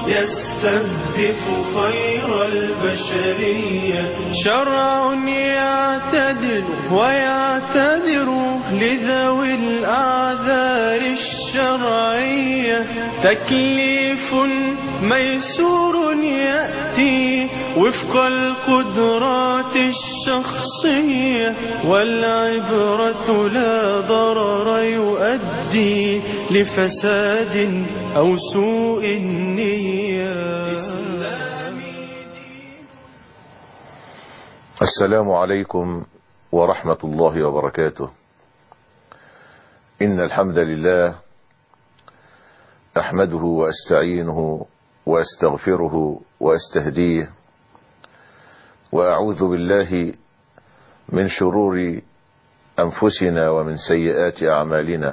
يستهدف خير البشرية شرع يعتدل ويعتذر لذوي الأعذار الشرعية تكليف ميسور يأتي وفق القدرات الشخصية والعبرة لا ضرر يؤدي لفساد أو سوء النية السلام عليكم ورحمة الله وبركاته إن الحمد لله أحمده وأستعينه وأستغفره وأستهديه وأعوذ بالله من شرور أنفسنا ومن سيئات أعمالنا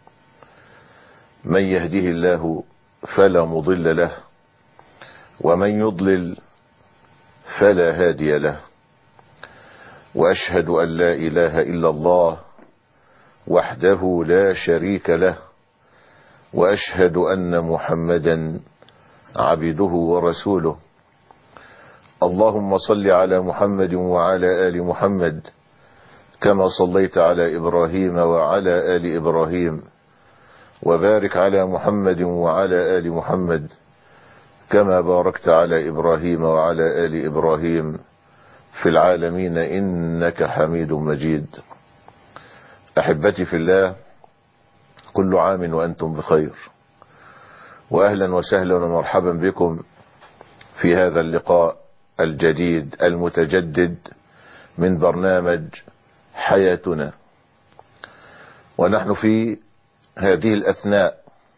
من يهده الله فلا مضل له ومن يضلل فلا هادي له وأشهد أن لا إله إلا الله وحده لا شريك له وأشهد أن محمدا عبده ورسوله اللهم صل على محمد وعلى آل محمد كما صليت على إبراهيم وعلى آل إبراهيم وبارك على محمد وعلى آل محمد كما باركت على إبراهيم وعلى آل إبراهيم في العالمين إنك حميد مجيد أحبتي في الله كل عام وأنتم بخير وأهلا وسهلا ومرحبا بكم في هذا اللقاء الجديد المتجدد من برنامج حياتنا ونحن في هذه الأثناء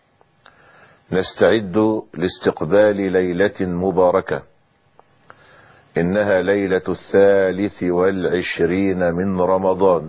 نستعد لاستقبال ليلة مباركة إنها ليلة الثالث والعشرين من رمضان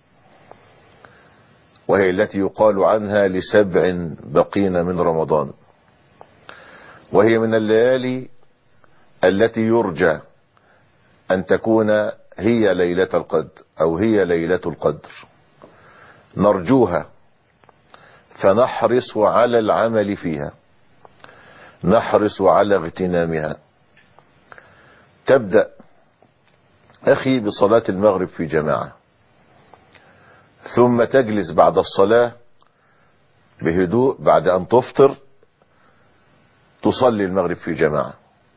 وهي التي يقال عنها لسبع بقين من رمضان وهي من الليالي التي يرجى أن تكون هي ليلة القدر أو هي ليلة القدر نرجوها فنحرص على العمل فيها نحرص على اغتنامها تبدأ أخي بصلاة المغرب في جماعة ثم تجلس بعد الصلاة بهدوء بعد أن تفطر تصلي المغرب في جماعة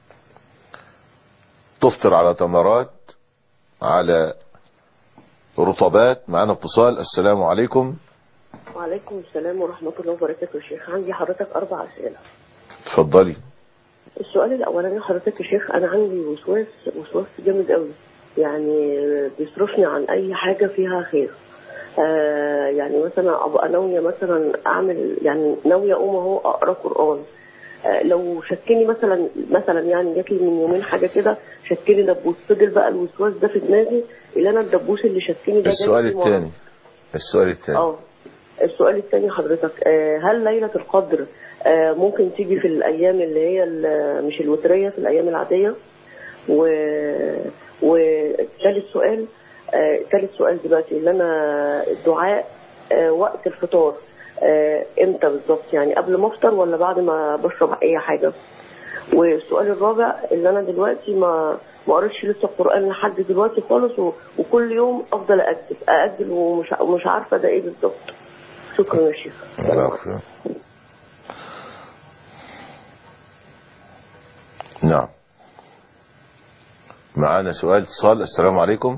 تفطر على تمرات على رطبات معنا اتصال السلام عليكم وعليكم السلام ورحمة الله وبركاته يا شيخ عندي حضرتك أربع أسئلة تفضلي السؤال الأولاني حضرتك يا شيخ أنا عندي وسواس وسواس جامد قوي يعني بيصرفني عن أي حاجة فيها خير آه يعني مثلا أبقى ناوية مثلا أعمل يعني ناوية أقوم أهو أقرأ قرآن آه لو شكني مثلا مثلا يعني جات لي من يومين حاجة كده شكني دبوس فضل بقى الوسواس ده في دماغي اللي أنا الدبوس اللي شكني ده السؤال جالي مرة. الثاني السؤال الثاني اه السؤال الثاني حضرتك آه، هل ليلة القدر آه، ممكن تيجي في الأيام اللي هي ال- مش الوترية في الأيام العادية و وثالث سؤال آه، ثالث سؤال دلوقتي اللي أنا الدعاء آه، وقت الفطار آه، امتى بالظبط يعني قبل ما افطر ولا بعد ما بشرب اي حاجه والسؤال الرابع اللي انا دلوقتي ما ما قريتش لسه القران لحد دلوقتي خالص و... وكل يوم افضل اجل اجل ومش ومش عارفه ده ايه بالظبط شكرا يا شيخ الله يغفر. نعم معانا سؤال اتصال السلام عليكم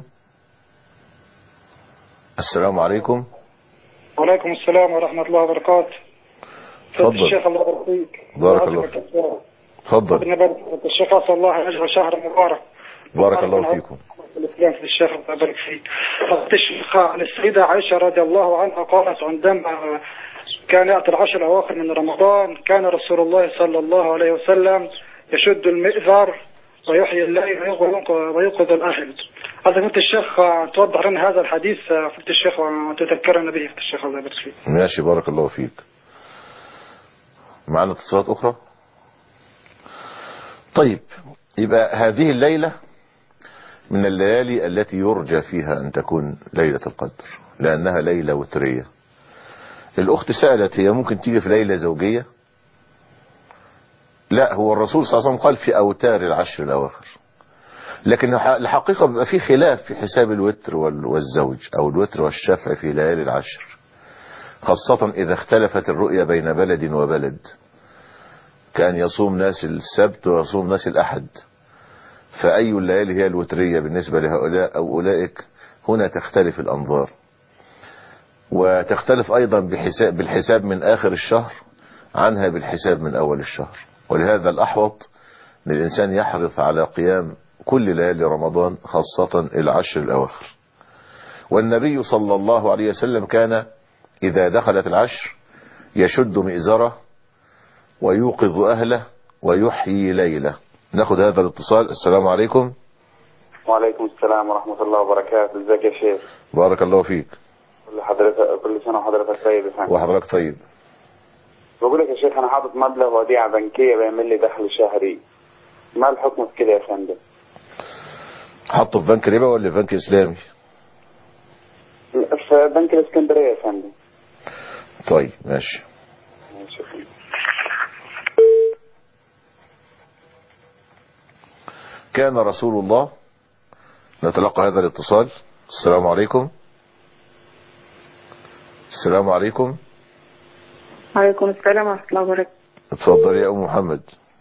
السلام عليكم وعليكم السلام ورحمة الله وبركاته. تفضل. الشيخ الله يبارك فيك. بارك الله ويعافيك فيك. الأسباب. تفضل ربنا يبارك فيك. الشيخ أسأل الله أن يجعل شهر مبارك. بارك الله فيكم الإسلام في الشيخ الله يبارك فيك. فضيلة الشيخ عن السيدة عائشة رضي الله عنها قالت عندما كان يأتي العشر الأواخر من رمضان كان رسول الله صلى الله عليه وسلم يشد المئزر ويحيي الليل ويوقظ- ويوقظ الأهل. هذا فضيلة الشيخ توضح لنا هذا الحديث فضيلة الشيخ وتذكرنا به فضيلة الشيخ الله يبارك فيك. ماشي بارك الله فيك معنا اتصالات أخرى طيب يبقى هذه الليلة من الليالي التي يرجى فيها أن تكون ليلة القدر لأنها ليلة وترية الأخت سألت هي ممكن تيجي في ليلة زوجية لا هو الرسول صلى الله عليه وسلم قال في أوتار العشر الأواخر لكن الح- الحقيقة بيبقى في خلاف في حساب الوتر وال- والزوج أو الوتر والشفع في ليالي العشر خاصة إذا اختلفت الرؤية بين بلد وبلد كان يصوم ناس السبت ويصوم ناس الأحد فأي الليالي هي الوترية بالنسبة لهؤلاء أو أولئك هنا تختلف الأنظار وتختلف أيضا بحساب بالحساب من آخر الشهر عنها بالحساب من أول الشهر ولهذا الأحوط أن الإنسان يحرص على قيام كل ليالي رمضان خاصة العشر الأواخر والنبي صلى الله عليه وسلم كان إذا دخلت العشر يشد مئزره ويوقظ أهله ويحيي ليله ناخد هذا الاتصال السلام عليكم وعليكم السلام ورحمة الله وبركاته ازيك يا شيخ بارك الله فيك كل حضرتك كل سنة وحضرتك طيب يا فندم وحضرتك طيب بقول لك يا شيخ أنا حاطط مبلغ وديعة بنكية بيعمل لي دخل شهري ما الحكم في كده يا فندم حطه في بنك ربا ولا في بنك إسلامي في بنك الإسكندرية يا فندم طيب ماشي ماشي يا فندم. كان رسول الله نتلقى هذا الاتصال السلام عليكم السلام عليكم وعليكم السلام ورحمة الله وبركاته اتفضل يا أم محمد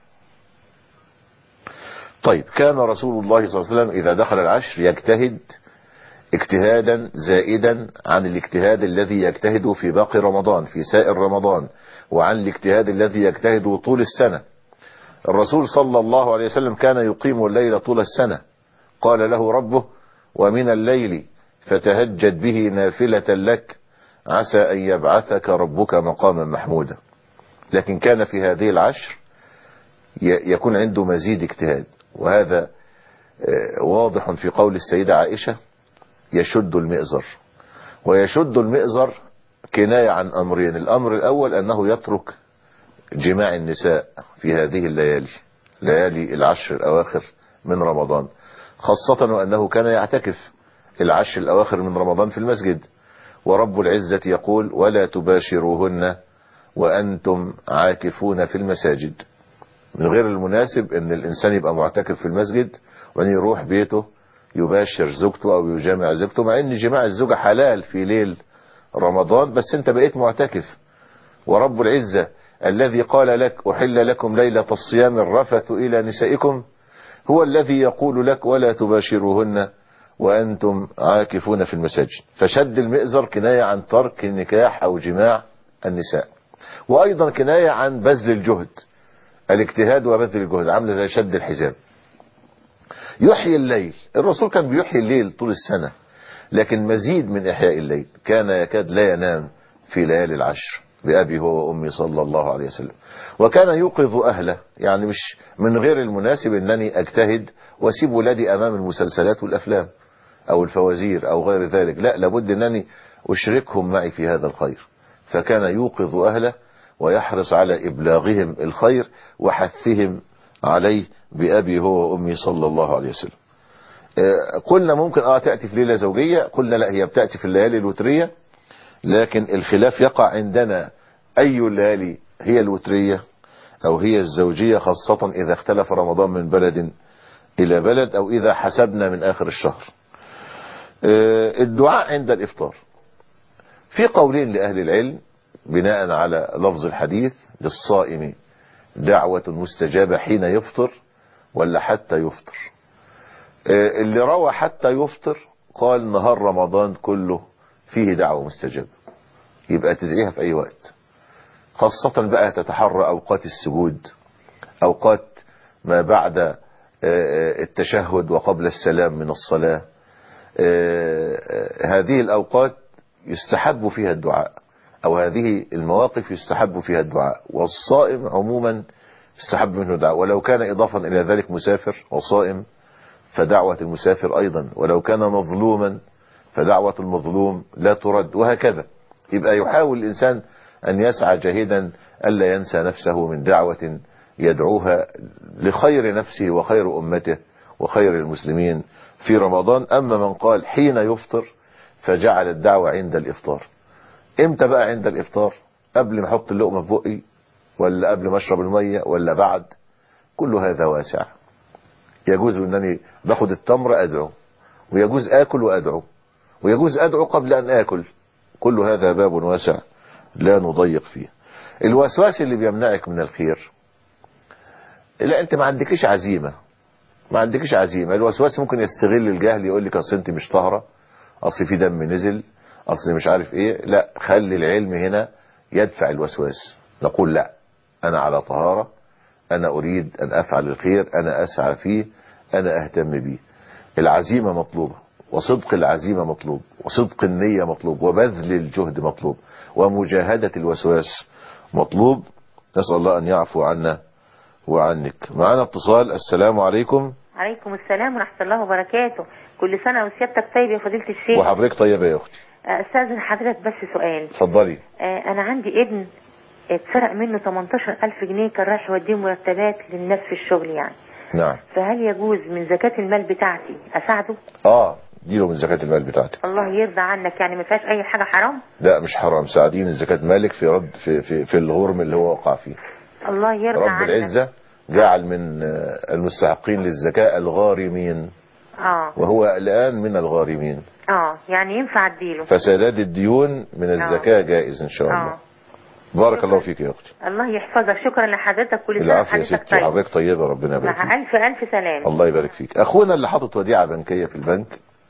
طيب كان رسول الله صلى الله عليه وسلم إذا دخل العشر يجتهد اجتهادا زائدا عن الاجتهاد الذي يجتهد في باقي رمضان في سائر رمضان وعن الاجتهاد الذي يجتهد طول السنة الرسول صلى الله عليه وسلم كان يقيم الليل طول السنة قال له ربه ومن الليل فتهجد به نافلة لك عسى أن يبعثك ربك مقاما محمودا لكن كان في هذه العشر ي- يكون عنده مزيد اجتهاد وهذا آه، واضح في قول السيدة عائشة يشد المئزر ويشد المئزر كناية عن أمرين الأمر الأول أنه يترك جماع النساء في هذه الليالي ليالي العشر الأواخر من رمضان خاصة وأنه كان يعتكف العشر الأواخر من رمضان في المسجد ورب العزة يقول ولا تباشروهن وأنتم عاكفون في المساجد من غير المناسب أن الإنسان يبقى معتكف في المسجد وأن يروح بيته يباشر زوجته أو يجامع زوجته مع أن جماع الزوجة حلال في ليل رمضان بس أنت بقيت معتكف ورب العزة الذي قال لك أحل لكم ليلة الصيام الرفث إلى نسائكم هو الذي يقول لك ولا تباشروهن وأنتم عاكفون في المساجد فشد المئزر كناية عن ترك النكاح أو جماع النساء وأيضا كناية عن بذل الجهد الاجتهاد وبذل الجهد عاملة زي شد الحزام يحيي الليل الرسول كان بيحيي الليل طول السنة لكن مزيد من إحياء الليل كان يكاد لا ينام في ليالي العشر بأبي هو وأمي صلى الله عليه وسلم وكان يوقظ أهله يعني مش من غير المناسب أنني أجتهد وأسيب ولادي أمام المسلسلات والأفلام أو الفوازير أو غير ذلك لا لابد أنني أشركهم معي في هذا الخير فكان يوقظ أهله ويحرص على إبلاغهم الخير وحثهم عليه بأبي هو وأمي صلى الله عليه وسلم آه، قلنا ممكن اه تأتي في ليلة زوجية قلنا لا هي بتأتي في الليالي الوترية لكن الخلاف يقع عندنا أي الليالي هي الوترية أو هي الزوجية خاصة إذا اختلف رمضان من بلد إلى بلد أو إذا حسبنا من آخر الشهر آه، الدعاء عند الإفطار في قولين لأهل العلم بناء على لفظ الحديث للصائم دعوة مستجابة حين يفطر ولا حتى يفطر آه، اللي روى حتى يفطر قال نهار رمضان كله فيه دعوة مستجابة يبقى تدعيها في أي وقت خاصة بقى تتحرى أوقات السجود أوقات ما بعد آه، آه، التشهد وقبل السلام من الصلاة آه، آه، هذه الأوقات يستحب فيها الدعاء أو هذه المواقف يستحب فيها الدعاء والصائم عموما يستحب منه الدعاء ولو كان إضافا إلى ذلك مسافر وصائم فدعوة المسافر أيضا ولو كان مظلوما فدعوة المظلوم لا ترد وهكذا يبقى يحاول الإنسان أن يسعى جاهدا ألا ينسى نفسه من دعوة يدعوها لخير نفسه وخير أمته وخير المسلمين في رمضان أما من قال حين يفطر فجعل الدعوة عند الإفطار امتى بقى عند الإفطار قبل ما احط اللقمة في بقي ولا قبل ما اشرب المية ولا بعد كل هذا واسع يجوز انني باخد التمر ادعو ويجوز اكل وادعو ويجوز ادعو قبل ان اكل كل هذا باب واسع لا نضيق فيه الوسواس اللي بيمنعك من الخير لا انت ما عندكش عزيمة ما عندكش عزيمة الوسواس ممكن يستغل الجهل يقول لك اصل انت مش طاهرة اصل في دم نزل اصل مش عارف ايه لا خلي العلم هنا يدفع الوسواس نقول لا انا على طهارة انا اريد ان افعل الخير انا اسعى فيه انا اهتم بيه العزيمة مطلوبة وصدق العزيمة مطلوب وصدق النية مطلوب وبذل الجهد مطلوب ومجاهدة الوسواس مطلوب نسأل الله أن يعفو عنا وعنك معنا اتصال السلام عليكم عليكم السلام ورحمة الله وبركاته كل سنة وسيادتك طيب يا فضيلة الشيخ وحضرتك طيبة يا أختي آه، استاذن حضرتك بس سؤال اتفضلي آه، انا عندي ابن اتسرق منه 18000 جنيه كان رايح يوديه مرتبات للناس في الشغل يعني نعم فهل يجوز من زكاة المال بتاعتي اساعده اه ديله من زكاة المال بتاعتك الله يرضى عنك يعني ما فيهاش اي حاجة حرام لا مش حرام ساعدين زكاة مالك في رد في, في, في الغرم اللي هو وقع فيه الله يرضى رب عنك العزة جعل من آه، المستحقين للزكاة الغارمين اه وهو الآن من الغارمين اه يعني ينفع اديله فسداد الديون من الزكاة جائز إن شاء الله اه بارك الله فيك يا أختي الله يحفظك شكرا لحضرتك كل سنة العفو يا حضرتك ستي طيب حضرتك طيبة ربنا يبارك فيك مع الف الف سلام الله يبارك فيك أخونا اللي حاطط وديعة بنكية في البنك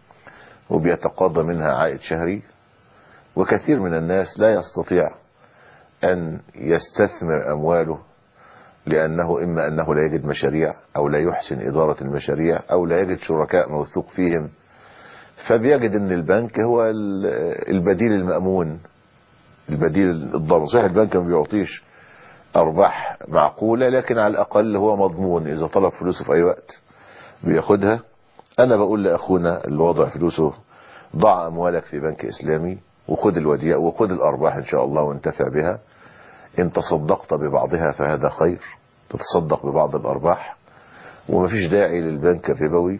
وبيتقاضى منها عائد شهري وكثير من الناس لا يستطيع أن يستثمر أمواله لأنه إما أنه لا يجد مشاريع أو لا يحسن إدارة المشاريع أو لا يجد شركاء موثوق فيهم فبيجد أن البنك هو ال- البديل المأمون البديل الضامن صحيح البنك ما بيعطيش أرباح معقولة لكن على الأقل هو مضمون إذا طلب فلوسه في أي وقت بياخدها أنا بقول لأخونا اللي وضع فلوسه ضع أموالك في بنك إسلامي وخد الوديعة وخد الأرباح إن شاء الله وانتفع بها إن تصدقت ببعضها فهذا خير تتصدق ببعض الأرباح ومفيش داعي للبنك الربوي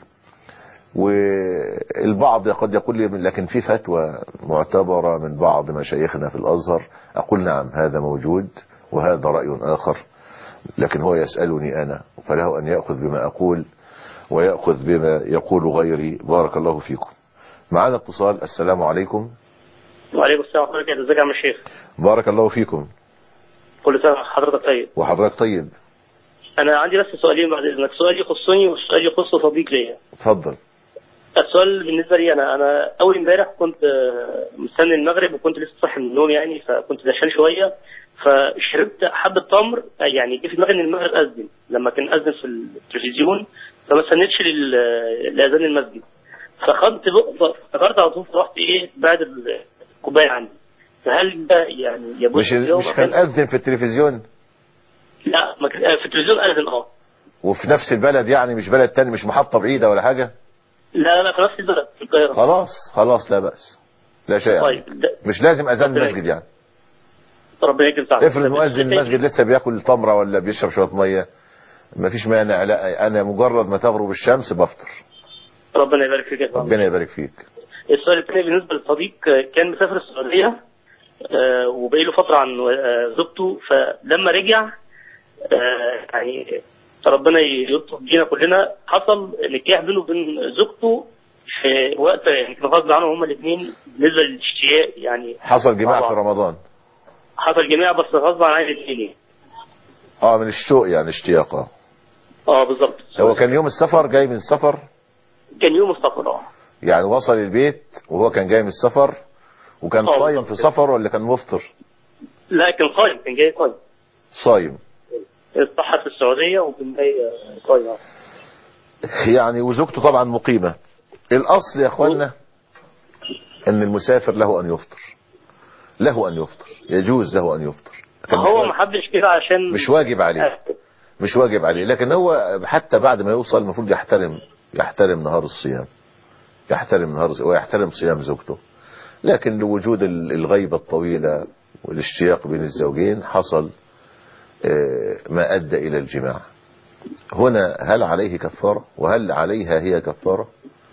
والبعض قد يقول لي لكن في فتوى معتبرة من بعض مشايخنا في الأزهر أقول نعم هذا موجود وهذا رأي آخر لكن هو يسألني أنا فله أن يأخذ بما أقول ويأخذ بما يقول غيري بارك الله فيكم معنا اتصال السلام عليكم وعليكم السلام ورحمة الله ازيك يا عم الشيخ بارك الله فيكم كل سنة حضرتك طيب وحضرتك طيب أنا عندي بس سؤالين بعد إذنك سؤال يخصني وسؤال يخص صديق ليا اتفضل السؤال بالنسبة لي أنا أنا أول امبارح كنت آه، مستني المغرب وكنت لسه صاحي من النوم يعني فكنت دشان شوية فشربت حبة تمر آه، يعني جه في دماغي إن المغرب أذن لما كان أذن في التلفزيون فما استنيتش لل- لأذان المسجد فخدت بق- افتكرت على طول رحت إيه بعد الكوباية عندي فهل ده يعني يجوز مش اليوم مش كان أذن في التلفزيون لا ما كان- آه، في التلفزيون أذن أه وفي نفس البلد يعني مش بلد تاني مش محطة بعيدة ولا حاجة لا لا في نفس البلد في القاهرة خلاص خلاص لا بأس لا شيء يعني. طيب ده- مش لازم أذان ربنا المسجد يعني ربنا يكرم سعادتك افرض مؤذن المسجد لسه بياكل تمرة ولا بيشرب شوية مية مفيش مانع لا انا مجرد ما تغرب الشمس بفطر ربنا يبارك فيك يا فندم. ربنا يبارك فيك السؤال الثاني بالنسبة للصديق آه، كان مسافر السعودية آه، وبقي له فترة عن آه، زوجته فلما رجع آه، يعني ربنا يلطف بينا كلنا حصل نكاح بينه وبين زوجته في وقت يعني كان غصب عنهم هما الاثنين بالنسبة للاشتياق يعني حصل جماع طبعا. في رمضان حصل جماع بس غصب عن الاثنين اه من الشوق يعني اشتياق اه اه بالظبط هو كان يوم السفر جاي من السفر كان يوم السفر اه يعني وصل البيت وهو كان جاي من السفر وكان آه، صايم في بالظبط. سفر ولا كان مفطر لا كان صايم كان جاي صايم صايم اتضحى في السعودية وكان جاي آه، صايم آه. يعني وزوجته طبعا مقيمة الاصل يا اخوانا ان المسافر له ان يفطر له ان يفطر يجوز له ان يفطر لكن مش هو واجب- ما حبش كده عشان مش واجب عليه آه. مش واجب عليه لكن هو حتى بعد ما يوصل المفروض يحترم يحترم نهار الصيام يحترم نهار ويحترم صيام زوجته لكن لوجود ال- الغيبة الطويلة والاشتياق بين الزوجين حصل آه، ما أدى إلى الجماع هنا هل عليه كفارة وهل عليها هي كفارة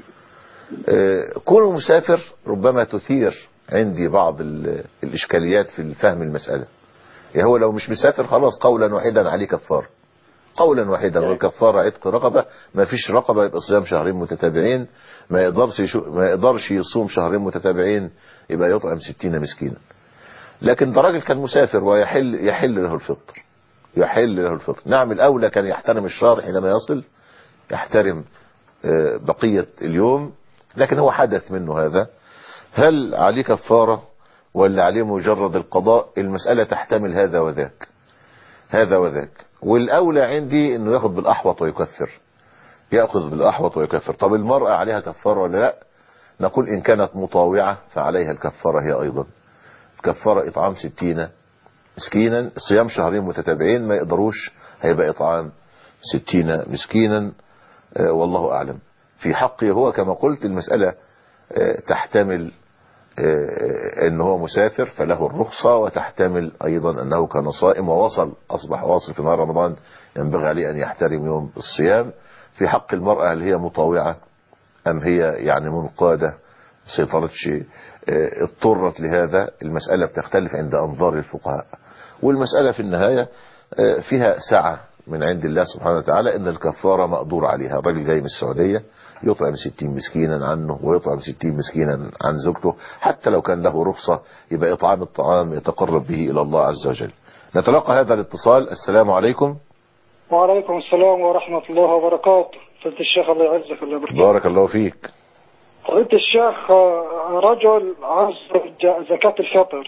آه، كونه مسافر ربما تثير عندي بعض ال- الإشكاليات في فهم المسألة يعني هو لو مش مسافر خلاص قولا واحدا عليه كفارة قولا واحدا والكفارة عتق رقبة ما فيش رقبة يبقى صيام شهرين متتابعين ما يقدرش يشو ما يقدرش يصوم شهرين متتابعين يبقى يطعم ستين مسكينا لكن ده راجل كان مسافر ويحل يحل له الفطر يحل له الفطر نعم الأولى كان يحترم الشهر حينما يصل يحترم آه، بقية اليوم لكن هو حدث منه هذا هل عليه كفارة ولا عليه مجرد القضاء المسألة تحتمل هذا وذاك هذا وذاك والأولى عندي انه ياخذ بالأحوط ويكفر يأخذ بالأحوط ويكفر طب المرأة عليها كفارة ولا لا نقول إن كانت مطاوعة فعليها الكفارة هي أيضا كفارة إطعام ستين مسكينا صيام شهرين متتابعين ما يقدروش هيبقى إطعام ستين مسكينا آه، والله أعلم في حقه هو كما قلت المسألة آه، تحتمل آه، ان هو مسافر فله الرخصة وتحتمل ايضا انه كان صائم ووصل اصبح واصل في نهار رمضان ينبغي عليه ان يحترم يوم الصيام في حق المرأة هل هي مطاوعة ام هي يعني منقادة سيطرتش آه، اضطرت لهذا المسألة بتختلف عند انظار الفقهاء والمسألة في النهاية آه، فيها سعة من عند الله سبحانه وتعالى ان الكفارة مقدور عليها الراجل جاي من السعودية يطعم ستين مسكينا عنه ويطعم ستين مسكينا عن زوجته حتى لو كان له رخصة يبقى إطعام الطعام يتقرب به إلى الله عز وجل نتلقى هذا الاتصال السلام عليكم وعليكم السلام ورحمة الله وبركاته فضل الشيخ الله يعزك الله يبارك بارك الله فيك قلت الشيخ آه، رجل عاوز ج- زكاة الفطر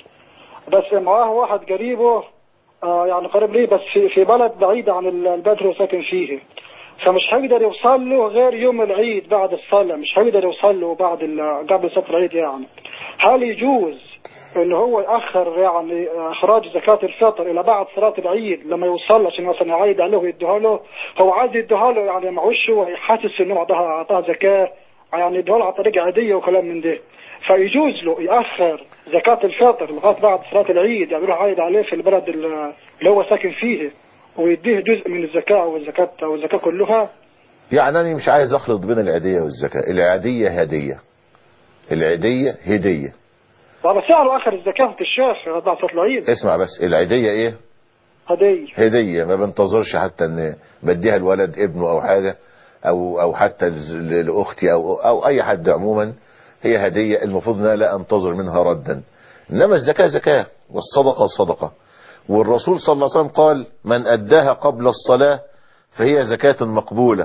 بس معاه واحد قريبه آه، يعني قريب ليه بس في في بلد بعيدة عن ال- البلد اللي هو ساكن فيه فمش هيقدر يوصل له غير يوم العيد بعد الصلاة مش هيقدر يوصل له بعد ال- قبل صلاة العيد يعني هل يجوز ان هو ياخر يعني اخراج زكاة الفطر الى بعد صلاة العيد لما يوصل عشان مثلا يعيد عليه ويديها له هو عايز يديها له يعني معوش هو حاسس انه اعطاها اعطاها زكاة يعني يديها له على طريقة عادية وكلام من ده فيجوز له ياخر زكاة الفطر لغاية بعد صلاة العيد يعني يروح عايد عليه في البلد اللي هو ساكن فيه ويديه جزء من الزكاة او الزكاة او الزكاة كلها يعني أنا مش عايز أخلط بين العيدية والزكاة العيدية هدية العيدية هدية وعلى سعره اخر الزكاة في الشيخ بعد صلاة العيد اسمع بس العيدية ايه هدية هدية ما بنتظرش حتى ان بديها الولد ابنه او حاجة او او حتى ل- لاختي او او اي حد عموما هي هدية المفروض ان أنا لا انتظر منها ردا انما الزكاة زكاة والصدقة صدقة والرسول صلى الله عليه وسلم قال من اداها قبل الصلاة فهي زكاة مقبولة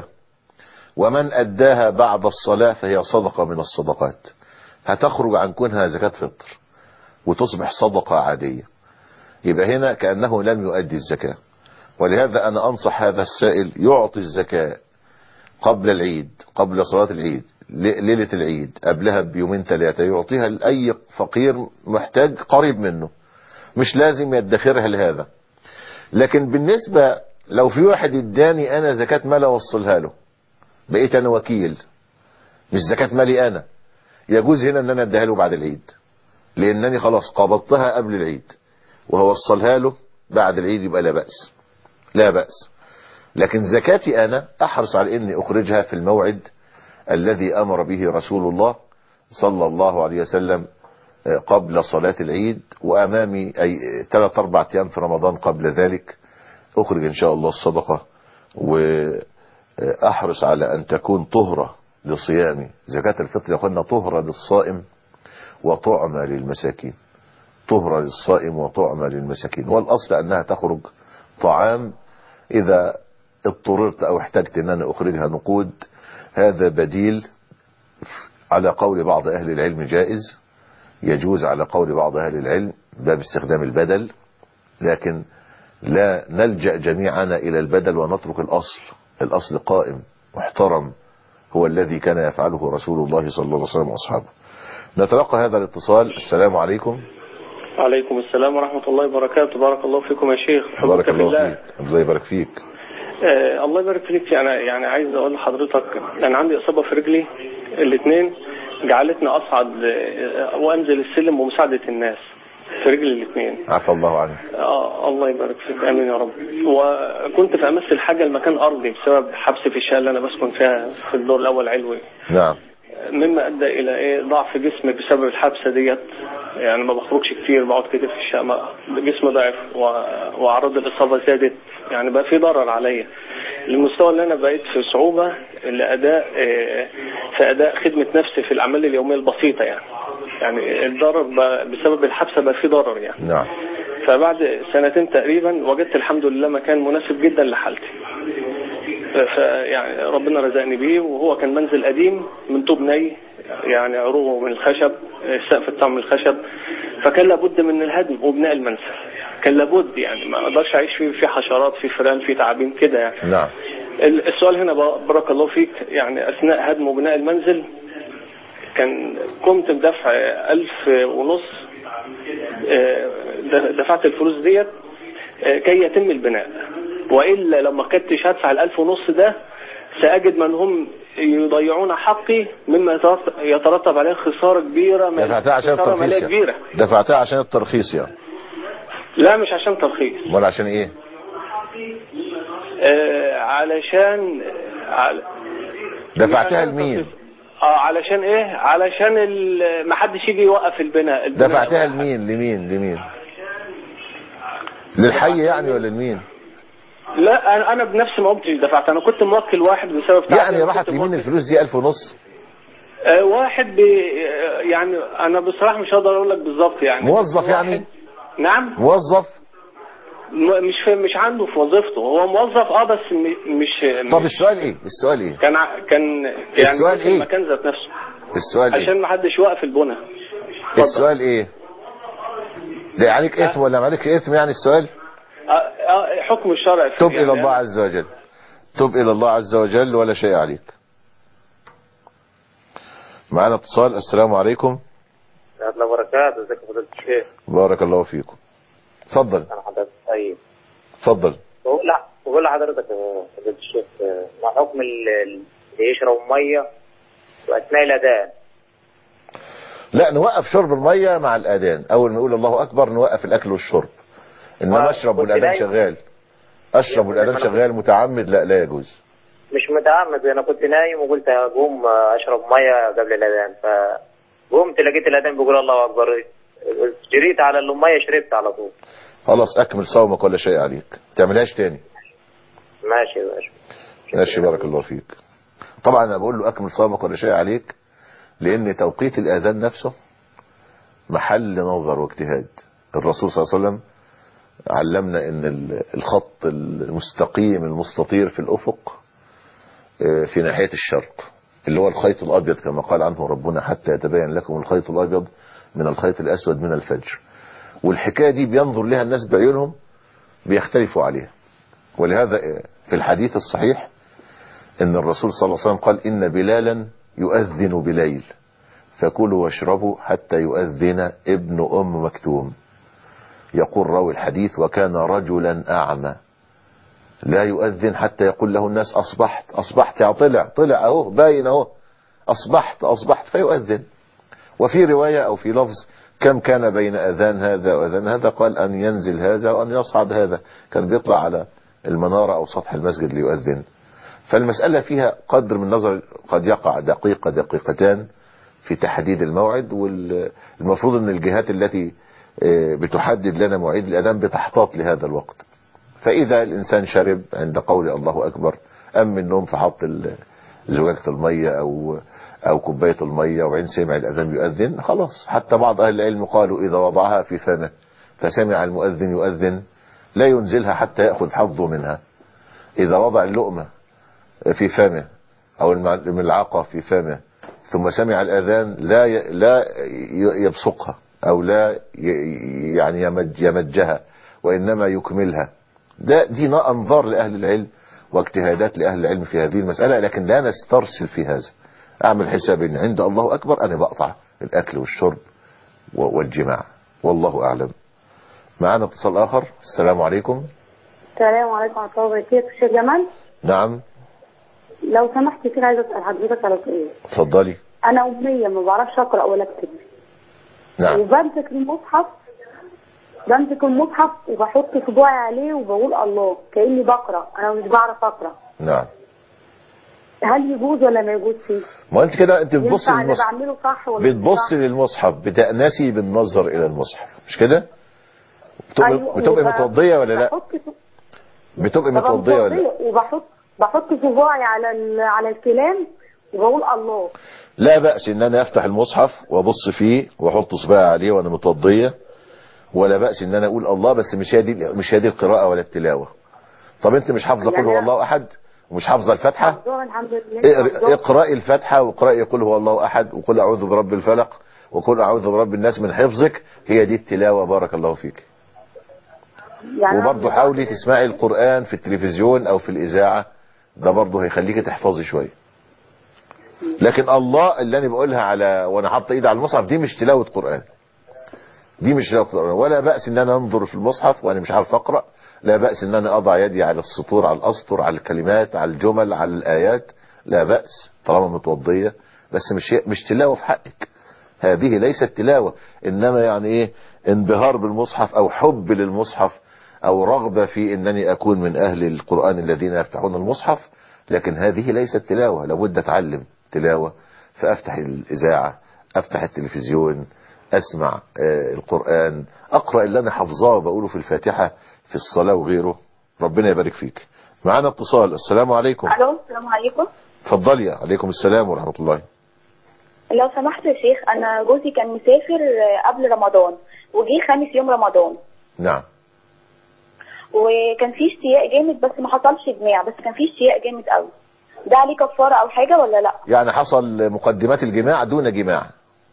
ومن اداها بعد الصلاة فهي صدقة من الصدقات هتخرج عن كونها زكاة فطر وتصبح صدقة عادية يبقى هنا كأنه لم يؤدي الزكاة ولهذا أنا أنصح هذا السائل يعطي الزكاة قبل العيد قبل صلاة العيد ل- ليلة العيد قبلها بيومين ثلاثة يعطيها لأي فقير محتاج قريب منه مش لازم يدخرها لهذا لكن بالنسبة لو في واحد اداني أنا زكاة مال أوصلها له بقيت أنا وكيل مش زكاة مالي أنا يجوز هنا أن أنا أديها له بعد العيد لأنني خلاص قبضتها قبل العيد وهوصلها له بعد العيد يبقى لا بأس لا بأس لكن زكاتي أنا أحرص على أني أخرجها في الموعد الذي أمر به رسول الله صلى الله عليه وسلم آه، قبل صلاة العيد وأمامي أي ثلاث أربع أيام في رمضان قبل ذلك أخرج إن شاء الله الصدقة وأحرص على أن تكون طهرة لصيامي زكاة الفطر يقولنا طهرة للصائم وطعمة للمساكين طهرة للصائم وطعمة للمساكين والأصل أنها تخرج طعام إذا اضطررت أو احتجت أن أنا أخرجها نقود هذا بديل على قول بعض أهل العلم جائز يجوز على قول بعض أهل العلم باب استخدام البدل لكن لا نلجأ جميعنا إلى البدل ونترك الأصل الأصل قائم محترم هو الذي كان يفعله رسول الله صلى الله عليه وسلم وأصحابه نتلقى هذا الاتصال السلام عليكم عليكم السلام ورحمة الله وبركاته بارك الله فيكم يا شيخ حبك بارك في الله الله فيك الله يبارك فيك آه الله يبارك فيك أنا يعني عايز أقول لحضرتك أنا عندي إصابة في رجلي الاثنين جعلتني أصعد آه، وأنزل السلم ومساعدة الناس في رجلي الاثنين عفى الله عنك آه الله يبارك فيك امين يا رب وكنت في امس الحاجه المكان ارضي بسبب حبس في الشقه اللي انا بسكن فيها في الدور الاول علوي نعم مما ادى الى ايه ضعف جسمي بسبب الحبسه ديت يعني ما بخرجش كتير بقعد كتير في الشقه جسمي ضعف و- واعراض الاصابه زادت يعني بقى في ضرر عليا للمستوى اللي انا بقيت في صعوبه لاداء آه، في اداء خدمه نفسي في الاعمال اليوميه البسيطه يعني يعني الضرر بقى بسبب الحبسه بقى في ضرر يعني نعم فبعد سنتين تقريبا وجدت الحمد لله مكان مناسب جدا لحالتي فيعني ربنا رزقني بيه وهو كان منزل قديم من طوب ني يعني عروقه من الخشب السقف بتاعه من الخشب فكان لابد من الهدم وبناء المنزل كان لابد يعني ما اقدرش اعيش فيه في حشرات في فئران في تعابين كده يعني نعم ال- السؤال هنا ب- بارك الله فيك يعني اثناء هدم وبناء المنزل كان قمت بدفع ألف ونص آه، د- دفعت الفلوس ديت آه، كي يتم البناء وإلا لو ما كنتش هدفع الألف ونص ده سأجد من هم يضيعون حقي مما يترت- يترتب عليه خسارة كبيرة من- دفعتها عشان خسارة مالية الترخيص كبيرة يعني. دفعتها عشان الترخيص يعني لا مش عشان ترخيص امال عشان ايه آه، علشان عل... دفعتها عشان لمين اه علشان ايه علشان ال- ما حدش يجي يوقف البناء, البناء دفعتها لمين لمين لمين للحي يعني ولا لمين لا انا انا بنفسي ما قمتش دفعت انا كنت موكل واحد بسبب تعبي. يعني أنا راحت كنت لمين موكل- الفلوس دي ألف ونص آه، واحد بي آه، يعني انا بصراحه مش هقدر اقول لك بالظبط يعني موظف واحد- يعني نعم موظف م- مش في مش عنده في وظيفته هو موظف اه بس م- مش طب السؤال ايه السؤال ايه كان ع- كان يعني السؤال في إيه؟ المكان ذات نفسه السؤال ايه عشان ما حدش يوقف البنى السؤال ايه ده عليك اثم ولا ما عليك اثم يعني السؤال آه، آه، حكم الشرع في- تب يعني الى الله عز وجل تب الى الله عز وجل ولا شيء عليك معنا اتصال السلام عليكم ورحمة الله وبركاته ازيك يا فضيلة الشيخ بارك الله فيكم اتفضل انا حضرتك طيب اتفضل بقول لا بقول لحضرتك يا فضيلة الشيخ آه، ما حكم ال- ال- اللي يشرب ميه واثناء الاذان لا نوقف شرب المية مع الأذان أول ما يقول الله أكبر نوقف الأكل والشرب إنما آه، أشرب كنت والأذان نايم. شغال أشرب والأذان أنا- شغال متعمد لا لا يجوز مش متعمد انا كنت نايم وقلت اقوم آه، اشرب ميه قبل الاذان فقمت لقيت الاذان بيقول الله اكبر جريت على الميه شربت على طول خلاص أكمل صومك ولا شيء عليك ما تعملهاش تاني ماشي يا باشا ماشي بارك الله فيك طبعا أنا بقول له أكمل صومك ولا شيء عليك لأن توقيت الأذان نفسه محل نظر واجتهاد الرسول صلى الله عليه وسلم علمنا ان ال- الخط المستقيم المستطير في الافق آه، في ناحية الشرق اللي هو الخيط الابيض كما قال عنه ربنا حتى يتبين لكم الخيط الابيض من الخيط الاسود من الفجر والحكاية دي بينظر لها الناس بعيونهم بيختلفوا عليها ولهذا آه، في الحديث الصحيح ان الرسول صلى الله عليه وسلم قال ان بلالا يؤذن بليل فكلوا واشربوا حتى يؤذن ابن ام مكتوم يقول راوي الحديث وكان رجلا اعمى لا يؤذن حتى يقول له الناس اصبحت اصبحت يا طلع طلع اهو باين اهو اصبحت اصبحت فيؤذن وفي رواية او في لفظ كم كان بين اذان هذا واذان هذا قال ان ينزل هذا وان يصعد هذا كان بيطلع على المنارة او سطح المسجد ليؤذن فالمسألة فيها قدر من نظر قد يقع دقيقة دقيقتان في تحديد الموعد والمفروض ان الجهات التي آه، بتحدد لنا مواعيد الاذان بتحتاط لهذا الوقت فاذا الانسان شرب عند قول الله اكبر ام من النوم فحط ال- زجاجة المية او او كوباية المية وبعدين سمع الاذان بيؤذن خلاص حتى بعض اهل العلم قالوا اذا وضعها في فمه فسمع المؤذن يؤذن لا ينزلها حتى يأخذ حظه منها اذا وضع اللقمة في فمه او المع- الملعقة في فمه ثم سمع الاذان لا ي- لا ي- يبصقها او لا ي- يعني يمج يمجها وانما يكملها ده دي انظار لاهل العلم واجتهادات لاهل العلم في هذه المسألة لكن لا نسترسل في هذا اعمل حساب ان عند الله اكبر انا بقطع الاكل والشرب و- والجماع والله اعلم معنا اتصال اخر السلام عليكم السلام عليكم ورحمة الله وبركاته شيخ جمال نعم لو سمحت كده عايزة أسأل حضرتك على سؤال اتفضلي أنا أمية ما بعرفش أقرأ ولا أكتب نعم وبمسك المصحف بمسك المصحف وبحط صباعي عليه وبقول الله كأني بقرأ أنا مش بعرف أقرأ نعم هل يجوز ولا ما يجوزش؟ ما انت كده انت بتبص ينفع اللي للمصحف بعمله صح ولا مش بتبص صح؟ للمصحف بتأنسي بالنظر الى المصحف مش كده بتبقى, أيوة، بتبقى وب- متوضية ولا لا بحط بتبقى ببقى متوضية ولا لا متوضية وبحط بحط صباعي على ال- على الكلام وبقول الله لا بأس ان انا افتح المصحف وابص فيه واحط صباعي عليه وانا متوضية ولا بأس ان انا اقول الله بس مش هي دي مش هي دي القراءة ولا التلاوة طب انت مش حافظة قل هو يعني- الله احد ومش حافظة الفاتحة حافظاها الحمد لله اقر- حافظاها. اقرأي الفاتحة واقرأي قل هو الله احد وقل اعوذ برب الفلق وقل اعوذ برب الناس من حفظك هي دي التلاوة بارك الله فيك يعني أنا وبرضه حاولي تسمعي القرآن في التلفزيون او في الاذاعة ده برضه هيخليكي تحفظي شوية لكن الله اللي انا بقولها على وانا حاطه ايدي على المصحف دي مش تلاوة قرآن دي مش تلاوة قرآن ولا بأس ان انا انظر في المصحف وانا مش عارف اقرأ لا بأس ان انا اضع يدي على السطور على الاسطر على الكلمات على الجمل على الايات لا بأس طالما متوضية بس مش مش تلاوة في حقك هذه ليست تلاوة انما يعني ايه انبهار بالمصحف او حب للمصحف او رغبة في انني اكون من اهل القرآن الذين يفتحون المصحف لكن هذه ليست تلاوة لابد اتعلم تلاوة فافتح الاذاعة افتح التلفزيون اسمع آه القرآن اقرأ اللي انا حافظاه وبقوله في الفاتحة في الصلاة وغيره ربنا يبارك فيك معانا اتصال السلام عليكم الو السلام عليكم اتفضلي عليكم السلام ورحمة الله لو سمحت يا شيخ انا جوزي كان مسافر آه، قبل رمضان وجي خامس يوم رمضان نعم وكان في اشتياق جامد بس ما حصلش جماع بس كان في اشتياق جامد قوي ده عليه كفاره او حاجه ولا لا يعني حصل مقدمات الجماع دون جماع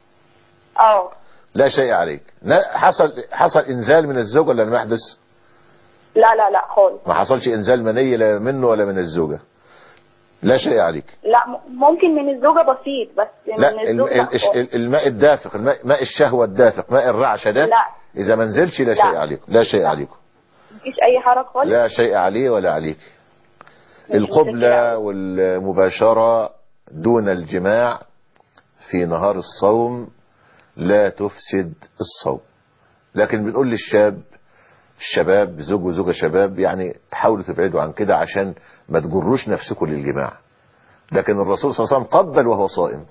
اه لا شيء عليك لا حصل حصل انزال من الزوج ولا لم يحدث لا لا لا خالص ما حصلش انزال مني لا منه ولا من الزوجة لا شيء عليك لا م- ممكن من الزوجه بسيط بس لا من الم- الزوج لا ال- خالص. ال- الماء الدافق الماء ماء الشهوة الدافق ماء الرعشة ده لا اذا ما نزلش لا لا. شيء عليكم لا شيء عليكم مفيش اي حرج خالص لا شيء عليه ولا عليك القبلة والمباشرة دون الجماع في نهار الصوم لا تفسد الصوم لكن بنقول للشاب الشباب زوج وزوجة شباب يعني حاولوا تبعدوا عن كده عشان ما تجروش نفسكم للجماع لكن الرسول صلى الله عليه وسلم قبل وهو صائم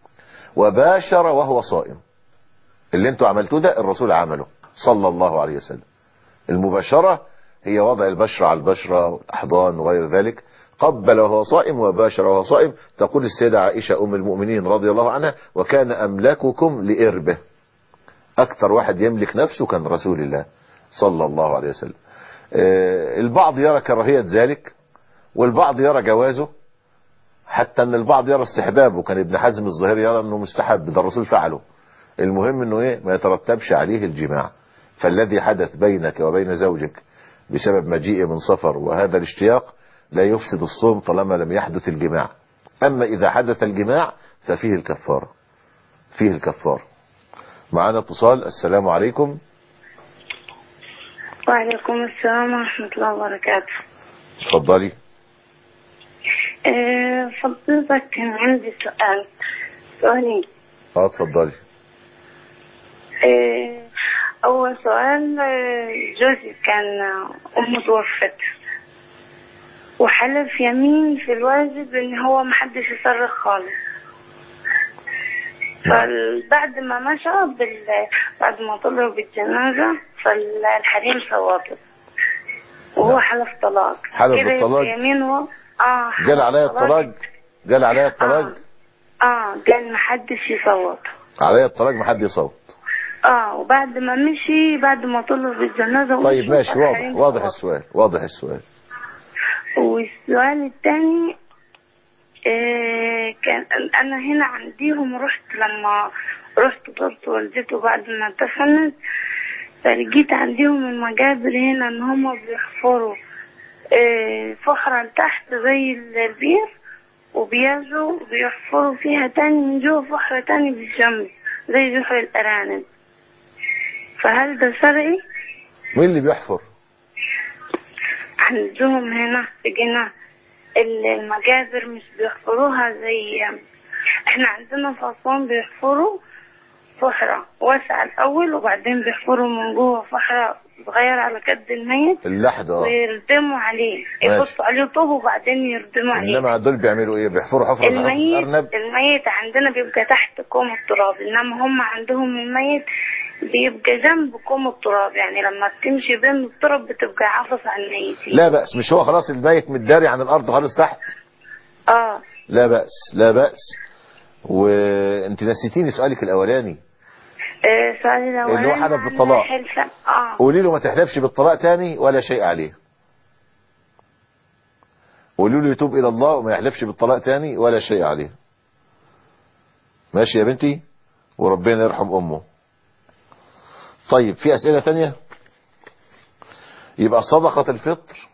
وباشر وهو صائم اللي انتوا عملتوه ده الرسول عمله صلى الله عليه وسلم المباشرة هي وضع البشرة على البشرة والأحضان وغير ذلك قبل وهو صائم وباشر وهو صائم تقول السيدة عائشة أم المؤمنين رضي الله عنها وكان أملككم لإربه أكثر واحد يملك نفسه كان رسول الله صلى الله عليه وسلم آه، البعض يرى كراهية ذلك والبعض يرى جوازه حتى ان البعض يرى استحبابه كان ابن حزم الظاهري يرى انه مستحب ده الرسول فعله المهم انه ايه ما يترتبش عليه الجماع فالذي حدث بينك وبين زوجك بسبب مجيء من سفر وهذا الاشتياق لا يفسد الصوم طالما لم يحدث الجماع اما اذا حدث الجماع ففيه الكفارة فيه الكفارة معانا اتصال السلام عليكم وعليكم السلام ورحمة الله وبركاته اتفضلي آه، فضيلتك كان عندي سؤال سؤالين اه اتفضلي آه، أول سؤال آه، جوزي كان آه، أمه توفت وحلف يمين في الواجب إن هو محدش يصرخ خالص فبعد ما مشى بال... بعد ما طلعوا بالجنازة فالحريم صوتت وهو حلف طلاق حلف كده بالطلاق؟ يبقى يمين و... اه حلف قال عليا الطلاق قال عليا الطلاق اه قال محدش يصوت عليا الطلاق ما حد يصوت اه وبعد ما مشي بعد ما طلعوا بالجنازة طيب ومشوا، ماشي واضح الحريم واضح صوت. السؤال واضح السؤال والسؤال الثاني إيه كان انا هنا عنديهم رحت لما رحت زرت والدته بعد ما دفنت فلقيت عنديهم المجابر هنا ان هم بيحفروا إيه فحرة لتحت زي البير وبيجوا بيحفروا فيها تاني من جوه فحرة تاني بالجنب زي جحر الأرانب فهل ده شرعي؟ مين اللي بيحفر عندهم هنا في جنة المجابر مش بيحفروها زي احنا عندنا في أسوان بيحفروا فحرة واسعة الأول وبعدين بيحفروا من جوه فحرة صغير على قد الميت اللحد اه ويردموا عليه ماشي. يحطوا عليه طوب وبعدين يردموا عليه انما دول بيعملوا ايه بيحفروا حفرة زي حفرة الميت الارنب الميت عندنا بيبقى تحت كوم التراب انما هم عندهم الميت بيبقى جنب كوم التراب يعني لما بتمشي بين التراب بتبقى عفص على الميتين لا بأس مش هو خلاص الميت متداري عن الارض خالص تحت اه لا بأس لا بأس وانت نسيتيني سؤالك الاولاني آه، سؤالي الاولاني اللي هو حلف عن بالطلاق. حلف اه قولي له ما تحلفش بالطلاق تاني ولا شيء عليه قولوا له يتوب الى الله وما يحلفش بالطلاق تاني ولا شيء عليه ماشي يا بنتي وربنا يرحم امه طيب في اسئلة تانية يبقى صدقة الفطر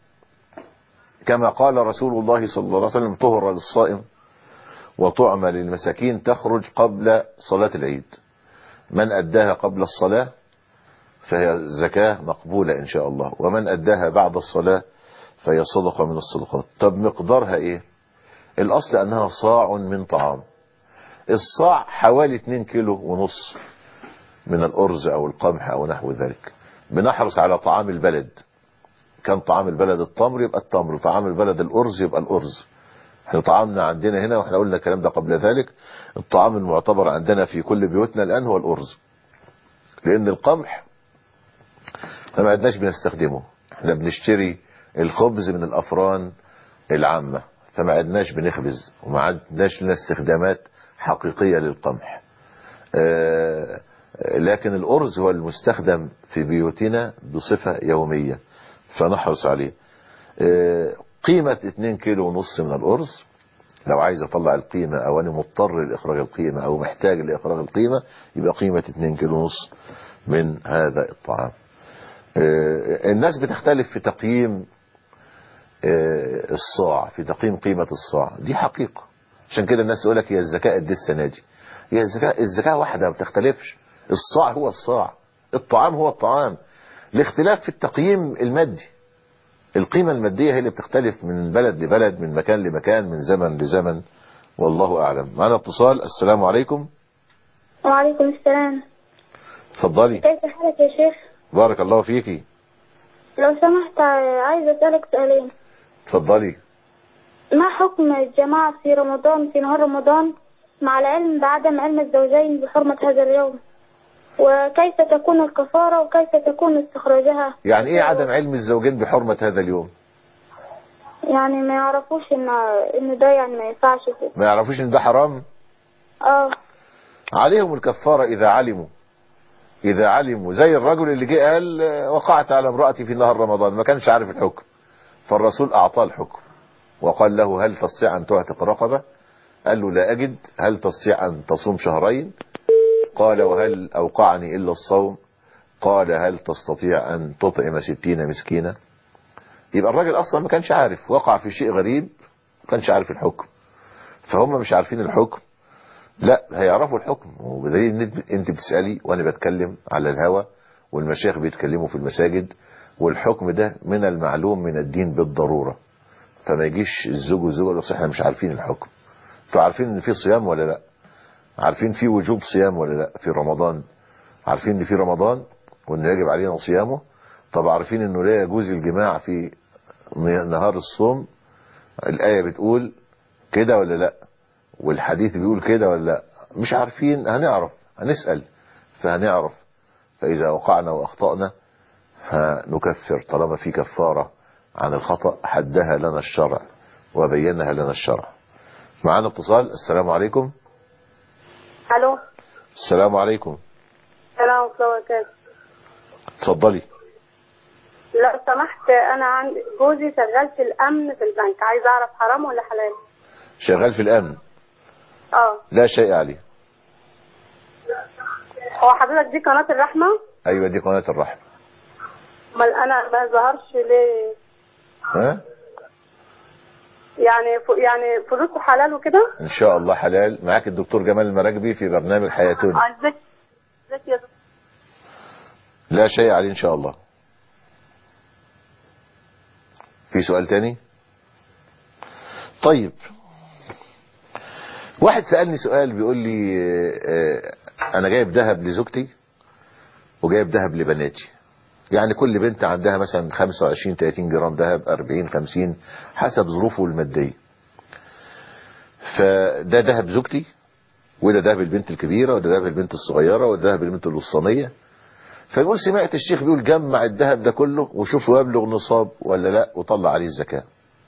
كما قال رسول الله صلى الله عليه وسلم طهر للصائم وطعم للمساكين تخرج قبل صلاة العيد من أداها قبل الصلاة فهي زكاة مقبولة إن شاء الله ومن أداها بعد الصلاة فهي صدقة من الصدقات طب مقدارها إيه الأصل أنها صاع من طعام الصاع حوالي 2 كيلو ونص من الأرز أو القمح أو نحو ذلك بنحرص على طعام البلد كان طعام البلد التمر يبقى التمر طعام البلد الأرز يبقى الأرز احنا طعامنا عندنا هنا واحنا قلنا الكلام ده قبل ذلك الطعام المعتبر عندنا في كل بيوتنا الآن هو الأرز لأن القمح احنا ما عدناش بنستخدمه احنا بنشتري الخبز من الأفران العامة فما عدناش بنخبز وما عدناش لنا استخدامات حقيقية للقمح اه لكن الأرز هو المستخدم في بيوتنا بصفة يومية فنحرص عليه اه قيمة 2 كيلو ونص من الأرز لو عايز اطلع القيمة او انا مضطر لاخراج القيمة او محتاج لاخراج القيمة يبقى قيمة 2 كيلو ونص من هذا الطعام اه الناس بتختلف في تقييم اه الصاع في تقييم قيمة الصاع دي حقيقة عشان كده الناس يقول لك هي الزكاة قد السنة دي هي الزكاة الزكاة واحدة ما بتختلفش الصاع هو الصاع الطعام هو الطعام الاختلاف في التقييم المادي القيمة المادية هي اللي بتختلف من بلد لبلد من مكان لمكان من زمن لزمن والله أعلم معنا اتصال السلام عليكم وعليكم السلام اتفضلي كيف حالك يا شيخ بارك الله فيكي لو سمحت عايز أسألك سؤالين اتفضلي ما حكم الجماعة في رمضان في نهار رمضان مع العلم بعدم علم الزوجين بحرمة هذا اليوم وكيف تكون الكفارة وكيف تكون استخراجها يعني ايه عدم علم الزوجين بحرمة هذا اليوم يعني ما يعرفوش ان ان ده يعني ما ينفعش كده ما يعرفوش ان ده حرام اه عليهم الكفارة اذا علموا اذا علموا زي الرجل اللي جه قال وقعت على امرأتي في نهار رمضان ما كانش عارف الحكم فالرسول اعطاه الحكم وقال له هل تستطيع ان تعتق رقبة قال له لا اجد هل تستطيع ان تصوم شهرين قال وهل أوقعني إلا الصوم قال هل تستطيع أن تطعم ستين مسكينة يبقى الراجل أصلا ما كانش عارف وقع في شيء غريب ما كانش عارف الحكم فهم مش عارفين الحكم لا هيعرفوا الحكم وبدليل ان انت بتسألي وانا بتكلم على الهوى والمشايخ بيتكلموا في المساجد والحكم ده من المعلوم من الدين بالضرورة فما يجيش الزوج والزوجة يقولوا احنا مش عارفين الحكم فعارفين ان في صيام ولا لا عارفين في وجوب صيام ولا لا في رمضان عارفين ان في رمضان وان يجب علينا صيامه طب عارفين انه لا يجوز الجماع في نهار الصوم الآية بتقول كده ولا لا والحديث بيقول كده ولا لا مش عارفين هنعرف هنسأل فهنعرف فإذا وقعنا وأخطأنا هنكفر طالما في كفارة عن الخطأ حدها لنا الشرع وبينها لنا الشرع معانا اتصال السلام عليكم الو السلام عليكم السلام ورحمه الله وبركاته اتفضلي لو سمحت انا عندي جوزي شغال في الامن في البنك عايز اعرف حرام ولا حلال شغال في الامن اه لا شيء عليه هو حضرتك دي قناه الرحمه ايوه دي قناة الرحمة امال انا ما ظهرش ليه ها يعني ف... يعني فلوسه حلال وكده ان شاء الله حلال معاك الدكتور جمال المراكبي في برنامج حياتنا عايزك ازيك يا دكتور لا شيء عليه ان شاء الله في سؤال تاني طيب واحد سألني سؤال بيقول لي آه، انا جايب ذهب لزوجتي وجايب ذهب لبناتي يعني كل بنت عندها مثلا 25 30 جرام ذهب 40 50 حسب ظروفه الماديه فده ذهب زوجتي وده ذهب البنت الكبيره وده ذهب البنت الصغيره وده ذهب البنت الوسطانيه فيقول سمعت الشيخ بيقول جمع الذهب ده كله وشوف يبلغ نصاب ولا لا وطلع عليه الزكاه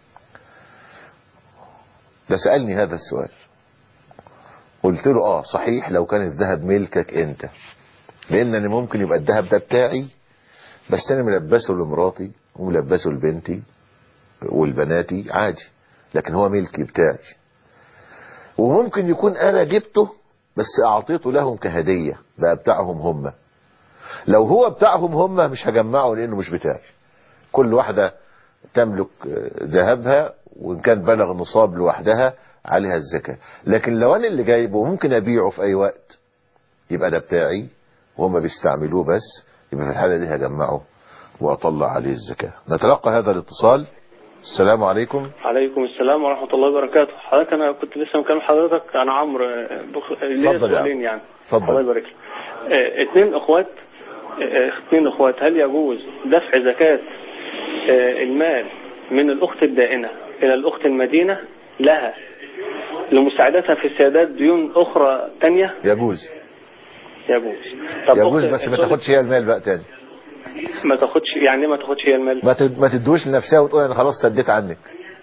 ده سالني هذا السؤال قلت له اه صحيح لو كان الذهب ملكك انت لان انا ممكن يبقى الذهب ده بتاعي بس انا ملبسه لمراتي وملبسه لبنتي والبناتي عادي لكن هو ملكي بتاعي وممكن يكون انا جبته بس اعطيته لهم كهدية بقى بتاعهم هم لو هو بتاعهم هم مش هجمعه لانه مش بتاعي كل واحدة تملك ذهبها وان كان بلغ نصاب لوحدها عليها الزكاة لكن لو انا اللي جايبه وممكن ابيعه في اي وقت يبقى ده بتاعي وهم بيستعملوه بس يبقى في الحالة دي هجمعه واطلع عليه الزكاة نتلقى هذا الاتصال السلام عليكم عليكم السلام ورحمة الله وبركاته حضرتك أنا كنت لسه مكلم حضرتك أنا عمرو آه، بخ... ليا اتفضل يا سؤالين عم. يعني اتفضل. الله يبارك لك آه، اتنين أخوات آه، اتنين أخوات هل يجوز دفع زكاة آه، المال من الأخت الدائنة إلى الأخت المدينة لها لمساعدتها في سداد ديون أخرى تانية يجوز يجوز يجوز أخت- بس ما تاخدش هي المال بقى تاني ما تاخدش يعني إيه ما تاخدش هي المال ما تد- ما تدوش لنفسها وتقول انا خلاص سديت عنك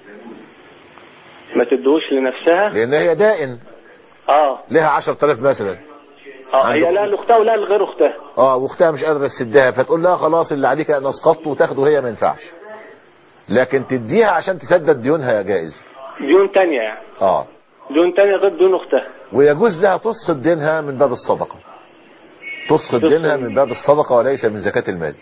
ما تدوش لنفسها لان هي دائن اه لها 10000 مثلا اه هي عنده- لا لاختها ولا لغير اختها اه واختها مش قادره تسدها فتقول لها خلاص اللي عليك انا اسقطته وتاخده هي ما ينفعش لكن تديها عشان تسدد ديونها يا جائز ديون تانية يعني اه ديون تانية غير ديون اختها ويجوز لها تسقط دينها من باب الصدقه تسقط دينها من باب الصدقه وليس من زكاه المال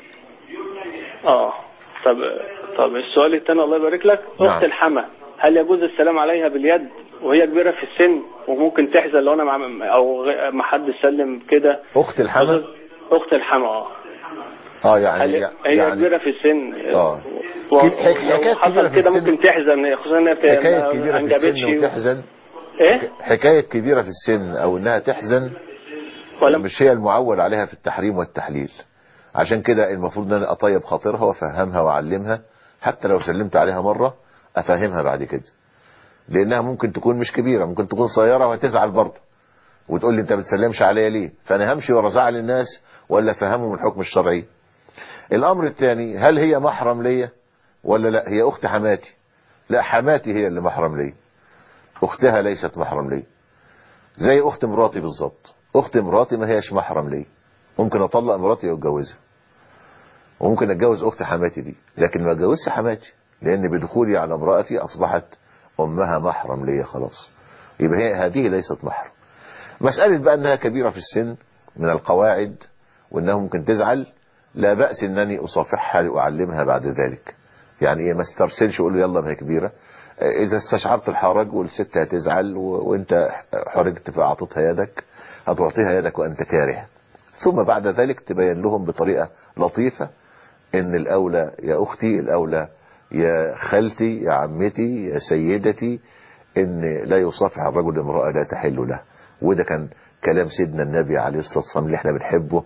اه طب طب السؤال الثاني الله يبارك لك نعم. اخت الحما هل يجوز السلام عليها باليد وهي كبيره في السن وممكن تحزن لو انا مع او غ- ما حد سلم كده اخت الحما اخت الحما اه اه يعني هل هي يعني كبيره في السن اه و- حك- حكاية لو كبيرة حصل في كده السن. ممكن تحزن خصوصا انها ت- حكايه ما كبيره في انجبتش السن وتحزن ايه حكايه كبيره في السن او انها تحزن ولا مش هي المعول عليها في التحريم والتحليل عشان كده المفروض ان انا اطيب خاطرها وافهمها واعلمها حتى لو سلمت عليها مرة افهمها بعد كده لانها ممكن تكون مش كبيرة ممكن تكون صغيرة وهتزعل برضه وتقول لي انت بتسلمش عليا ليه فانا همشي ورا زعل الناس ولا افهمهم الحكم الشرعي الامر الثاني هل هي محرم ليا ولا لا هي اخت حماتي لا حماتي هي اللي محرم لي اختها ليست محرم لي زي اخت مراتي بالظبط اخت مراتي ما هيش محرم لي ممكن اطلق مراتي واتجوزها وممكن اتجوز اخت حماتي دي لكن ما اتجوزش حماتي لان بدخولي على امرأتي اصبحت امها محرم ليا خلاص يبقى هي هذه ليست محرم مسألة بقى انها كبيرة في السن من القواعد وانها ممكن تزعل لا بأس انني اصافحها لاعلمها بعد ذلك يعني ايه ما استرسلش اقول له يلا ما هي كبيرة اذا استشعرت الحرج والست هتزعل و... وانت حرجت فاعطتها يدك هتعطيها يدك وانت كاره ثم بعد ذلك تبين لهم بطريقة لطيفة ان الاولى يا اختي الاولى يا خالتي يا عمتي يا سيدتي ان لا يصافح الرجل امرأة لا تحل له وده كان كلام سيدنا النبي عليه الصلاة والسلام اللي احنا بنحبه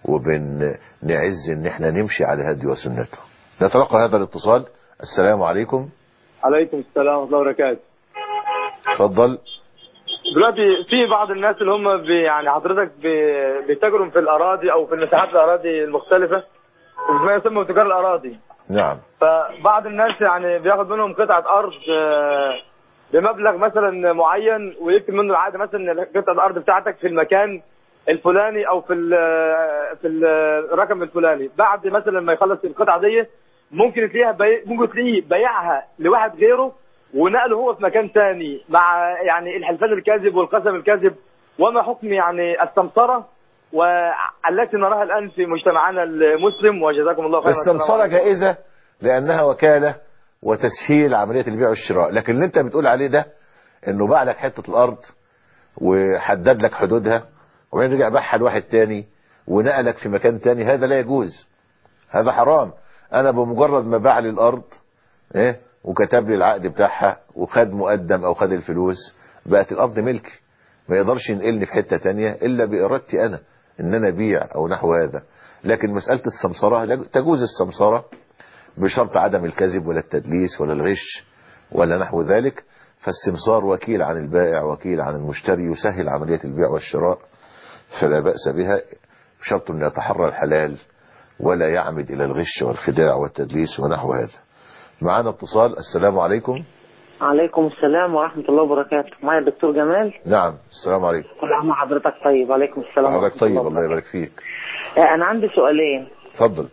وبنعز ان احنا نمشي على هدي وسنته نتلقى هذا الاتصال السلام عليكم عليكم السلام ورحمة الله وبركاته اتفضل دلوقتي في بعض الناس اللي هم بي يعني حضرتك بي- بيتاجروا في الأراضي أو في المساحات الأراضي المختلفة وما يسمى تجار الأراضي نعم فبعض الناس يعني بياخد منهم قطعة أرض آه، بمبلغ مثلا معين ويكتب منه العقد مثلا إن قطعة الأرض بتاعتك في المكان الفلاني أو في ال- في الرقم الفلاني بعد مثلا ما يخلص القطعة دي ممكن تلاقيها بي... ممكن تلاقيه بيعها لواحد غيره ونقله هو في مكان ثاني مع يعني الحلفان الكاذب والقسم الكاذب وما حكم يعني السمسرة والتي نراها الآن في مجتمعنا المسلم وجزاكم الله خيرا السمسرة جائزة لأنها وكالة وتسهيل عملية البيع والشراء لكن اللي انت بتقول عليه ده انه باع لك حتة الارض وحدد لك حدودها وبعدين رجع باعها لواحد تاني ونقلك في مكان تاني هذا لا يجوز هذا حرام انا بمجرد ما باع لي الارض ايه وكتب لي العقد بتاعها وخد مقدم او خد الفلوس بقت الارض ملكي ما يقدرش ينقلني في حتة تانية الا بارادتي انا ان انا ابيع او نحو هذا لكن مسألة السمسرة لا- تجوز السمسرة بشرط عدم الكذب ولا التدليس ولا الغش ولا نحو ذلك فالسمسار وكيل عن البائع وكيل عن المشتري يسهل عملية البيع والشراء فلا بأس بها بشرط أن يتحرى الحلال ولا يعمد إلى الغش والخداع والتدليس ونحو هذا معنا اتصال السلام عليكم عليكم السلام ورحمة الله وبركاته معايا الدكتور جمال نعم السلام عليكم كل عام وحضرتك طيب عليكم السلام حضرتك ورحمة طيب الله الله يبارك فيك آه، أنا عندي سؤالين اتفضل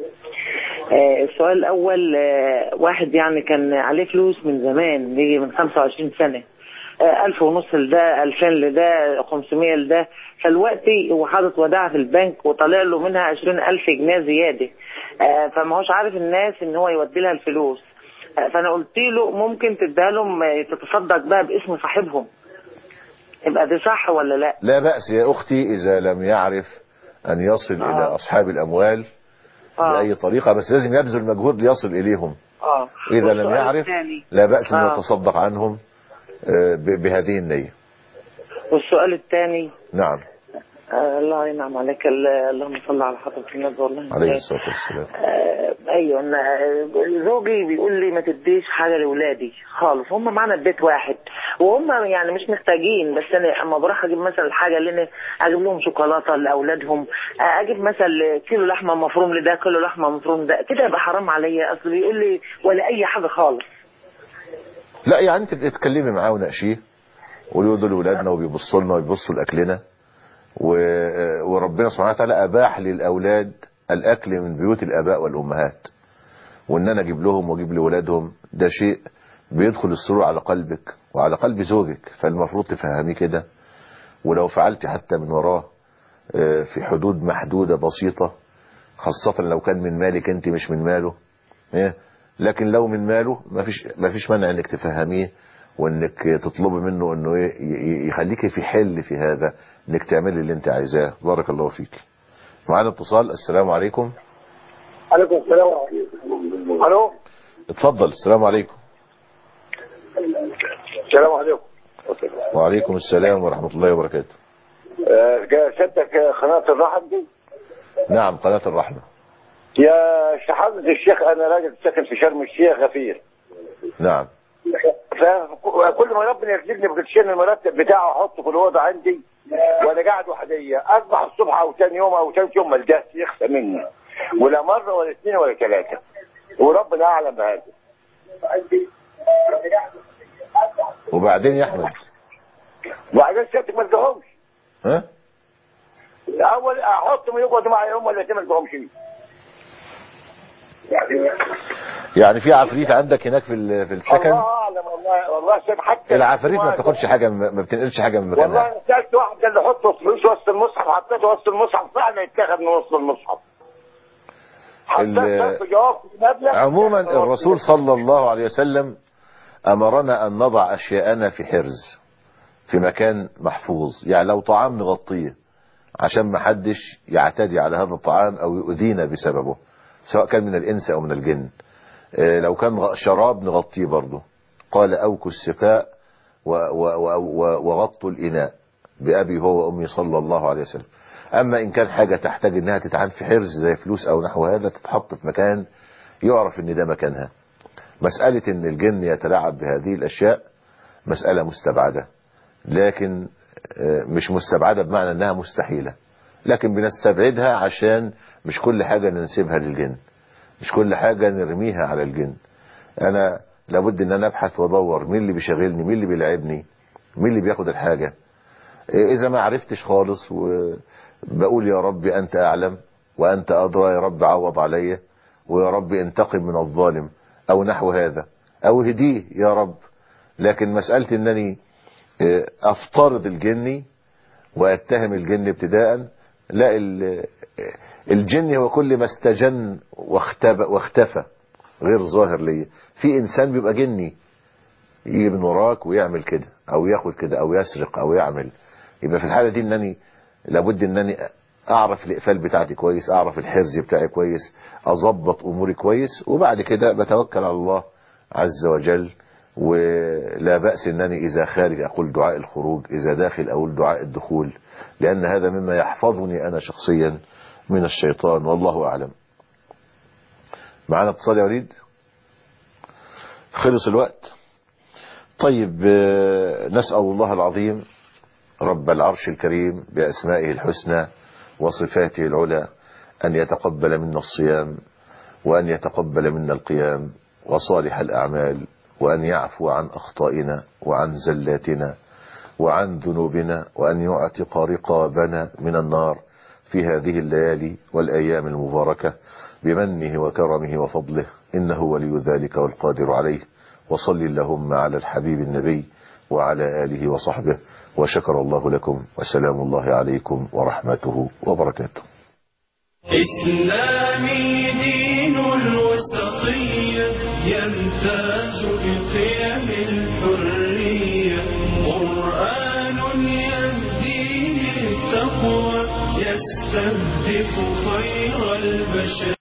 آه، السؤال الأول آه، واحد يعني كان عليه فلوس من زمان يجي من 25 سنة آه، ألف ونص لده ألفين لده 500 لده فالوقتي هو حاطط وداعة في البنك وطالع له منها 20 ألف جنيه زيادة آه، فما هوش عارف الناس إن هو يودي لها الفلوس آه، فأنا قلت له ممكن تديها لهم آه، تتصدق بقى باسم صاحبهم يبقى دي صح ولا لا؟ لا بأس يا أختي إذا لم يعرف أن يصل آه. إلى أصحاب الأموال آه. بأي طريقة بس لازم يبذل مجهود ليصل إليهم اه إذا لم والسؤال يعرف الثاني- لا بأس أن آه. يتصدق عنهم آه، ب- بهذه النية والسؤال الثاني نعم آه الله ينعم عليك ال- اللهم صل على حضرة النبي والله عليه الصلاة والسلام آه ايوه أنا آه، زوجي بيقول لي ما تديش حاجه لاولادي خالص هم معانا في بيت واحد وهم يعني مش محتاجين بس انا اما بروح اجيب مثلا الحاجه اللي انا اجيب لهم شوكولاته لاولادهم آه، اجيب مثلا كيلو لحمه مفروم لده كيلو لحمه مفروم ده كده يبقى حرام عليا اصل بيقول لي ولا اي حاجه خالص لا يعني انت تتكلمي معاه وناقشيه قولي له دول ولادنا وبيبصوا لنا وبيبصوا لاكلنا و- وربنا سبحانه وتعالى اباح للاولاد الاكل من بيوت الاباء والامهات وان انا اجيب لهم واجيب لاولادهم ده شيء بيدخل السرور على قلبك وعلى قلب زوجك فالمفروض تفهميه كده ولو فعلت حتى من وراه آه، في حدود محدودة بسيطة خاصة لو كان من مالك انت مش من ماله إيه؟ لكن لو من ماله مفيش مفيش مانع انك تفهميه وانك تطلبي منه انه ايه ي- ي- يخليكي في حل في هذا انك تعملي اللي انت عايزاه بارك الله فيك معانا اتصال السلام عليكم عليكم السلام ورحمة الو اتفضل السلام عليكم السلام عليكم وعليكم السلام ورحمة الله وبركاته آه، سيادتك قناة الرحم دي نعم قناة الرحمة يا شحمة الشيخ انا راجل ساكن في شرم الشيخ غفير نعم فكل ما ربنا يرزقني بقرشين المرتب بتاعه احطه في الاوضه عندي وانا قاعد وحدية اصبح الصبح او ثاني يوم او ثالث يوم ما الجهاز يخفى مني ولا مره ولا اثنين ولا ثلاثه وربنا اعلم بهذا وبعدين يا احمد وبعدين سيادتك ما تلقاهمش ها اول احطهم يقعدوا معي يوم ولا اثنين ما تلقاهمش يعني في عفريت عندك هناك في ال- في السكن الله اعلم والله والله سيد حتى العفاريت ما بتاخدش حاجة ما بتنقلش حاجة من والله مكانها انا سالت واحد قال لي حط فلوس وسط المصحف حطيته وسط المصحف فعلا يتاخد من وسط المصحف ال- حطيت في جواب مبلغ عموما الرسول صلى الله عليه وسلم أمرنا أن نضع أشياءنا في حرز في مكان محفوظ يعني لو طعام نغطيه عشان ما حدش يعتدي على هذا الطعام أو يؤذينا بسببه سواء كان من الإنس أو من الجن آه، لو كان غ- شراب نغطيه برضه قال أوكوا السقاء و- و- و- و- وغطوا الإناء بأبي هو وأمي صلى الله عليه وسلم أما إن كان حاجة تحتاج إنها تتعان في حرز زي فلوس أو نحو هذا تتحط في مكان يعرف إن ده مكانها مسألة إن الجن يتلاعب بهذه الأشياء مسألة مستبعدة لكن آه، مش مستبعدة بمعنى إنها مستحيلة لكن بنستبعدها عشان مش كل حاجة ننسبها للجن مش كل حاجة نرميها على الجن أنا لابد إن أنا أبحث وأدور مين اللي بيشغلني مين اللي بيلعبني مين اللي بياخد الحاجة إيه إذا ما عرفتش خالص وبقول يا رب أنت أعلم وأنت أدرى يا رب عوض عليا ويا رب انتقم من الظالم أو نحو هذا أو هديه يا رب لكن مسألة أنني إيه، أفترض الجني وأتهم الجن ابتداء لا ال- الجن هو كل ما استجن واختبى واختفى غير ظاهر ليا في إنسان بيبقى جني يجي من وراك ويعمل كده او ياخد كده او يسرق او يعمل يبقى في الحالة دي انني لابد انني اعرف الاقفال بتاعتي كويس اعرف الحرز بتاعي كويس اظبط اموري كويس وبعد كده بتوكل على الله عز وجل ولا بأس انني اذا خارج اقول دعاء الخروج اذا داخل اقول دعاء الدخول لان هذا مما يحفظني انا شخصيا من الشيطان والله أعلم معنا اتصال يا وليد خلص الوقت طيب آه، نسأل الله العظيم رب العرش الكريم بأسمائه الحسنى وصفاته العلى أن يتقبل منا الصيام وأن يتقبل منا القيام وصالح الأعمال وأن يعفو عن أخطائنا وعن زلاتنا وعن ذنوبنا وأن يعتق رقابنا من النار في هذه الليالي والأيام المباركة بمنه وكرمه وفضله إنه ولي ذلك والقادر عليه وصل اللهم على الحبيب النبي وعلى آله وصحبه وشكر الله لكم وسلام الله عليكم ورحمته وبركاته إسلامي دين الوسطية يمتاز بقيم الحرية قرآن يهدي للتقوى يستهدف خير البشر